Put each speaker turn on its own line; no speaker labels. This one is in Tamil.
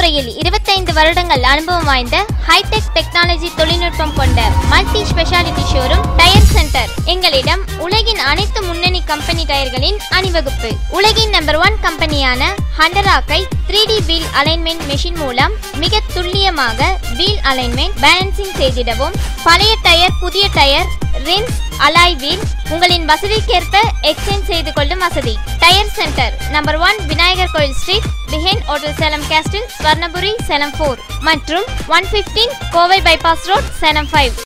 துறையில் இருபத்தைந்து வருடங்கள் அனுபவம் வாய்ந்த ஹைடெக் டெக்னாலஜி தொழில்நுட்பம் கொண்ட multi speciality showroom tyre centre எங்களிடம் உலகின் அனைத்து முன்னணி கம்பெனி டயர்களின் அணிவகுப்பு உலகின் நம்பர் ஒன் கம்பெனியான ஹண்டராக்கை three D wheel alignment machine மூலம் மிக துல்லியமாக வீல் அலைன்மெண்ட் பேலன்சிங் செய்திடவும் பழைய டயர் புதிய டயர் ரின்ஸ் அலாய் வீல் உங்களின் வசதிக்கேற்ப எக்ஸ்சேஞ்ச் செய்து கொள்ளும் வசதி tyre centre number one Vinayagar கோயில் ஸ்ட்ரீட் பிஹென் hotel Salem castle Swarnapuri Salem four மற்றும் one fifteen Kovai bypass road Salem five